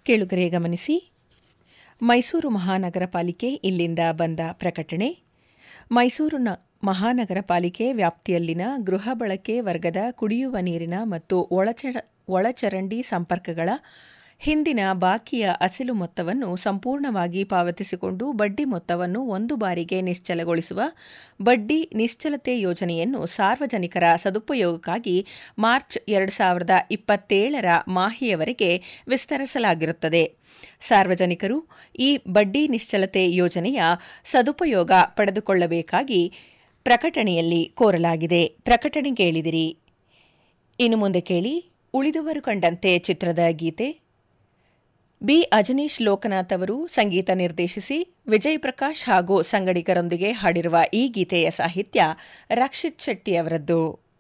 ಕೇಳುಗರೆ ಗಮನಿಸಿ ಮೈಸೂರು ಮಹಾನಗರ ಪಾಲಿಕೆ ಇಲ್ಲಿಂದ ಬಂದ ಪ್ರಕಟಣೆ ಮೈಸೂರು ನ- ಮಹಾನಗರ ಪಾಲಿಕೆ ವ್ಯಾಪ್ತಿಯಲ್ಲಿನ ಗೃಹ ಬಳಕೆ ವರ್ಗದ ಕುಡಿಯುವ ನೀರಿನ ಮತ್ತು ಒಳಚರ- ಒಳಚರಂಡಿ ಸಂಪರ್ಕಗಳ ಹಿಂದಿನ ಬಾಕಿಯ ಅಸಲು ಮೊತ್ತವನ್ನು ಸಂಪೂರ್ಣವಾಗಿ ಪಾವತಿಸಿಕೊಂಡು ಬಡ್ಡಿ ಮೊತ್ತವನ್ನು ಒಂದು ಬಾರಿಗೆ ನಿಶ್ಚಲಗೊಳಿಸುವ ಬಡ್ಡಿ ನಿಶ್ಚಲತೆ ಯೋಜನೆಯನ್ನು ಸಾರ್ವಜನಿಕರ ಸದುಪಯೋಗಕ್ಕಾಗಿ ಮಾರ್ಚ್ ಎರಡು ಸಾವಿರದ ಇಪ್ಪತ್ತೇಳರ ಮಾಹಿಯವರೆಗೆ ವಿಸ್ತರಿಸಲಾಗಿರುತ್ತದೆ ಸಾರ್ವಜನಿಕರು ಈ ಬಡ್ಡಿ ನಿಶ್ಚಲತೆ ಯೋಜನೆಯ ಸದುಪಯೋಗ ಪಡೆದುಕೊಳ್ಳಬೇಕಾಗಿ ಪ್ರಕಟಣೆಯಲ್ಲಿ ಕೋರಲಾಗಿದೆ ಪ್ರಕಟಣೆ ಕೇಳಿದಿರಿ ಇನ್ನು ಮುಂದೆ ಕೇಳಿ ಉಳಿದವರು ಕಂಡಂತೆ ಚಿತ್ರದ ಗೀತೆ ಬಿ ಅಜನೀಶ್ ಲೋಕನಾಥ್ ಅವರು ಸಂಗೀತ ನಿರ್ದೇಶಿಸಿ ವಿಜಯ್ ಪ್ರಕಾಶ್ ಹಾಗೂ ಸಂಗಡಿಗರೊಂದಿಗೆ ಹಾಡಿರುವ ಈ ಗೀತೆಯ ಸಾಹಿತ್ಯ ರಕ್ಷಿತ್ ಶೆಟ್ಟಿ ಅವರದ್ದು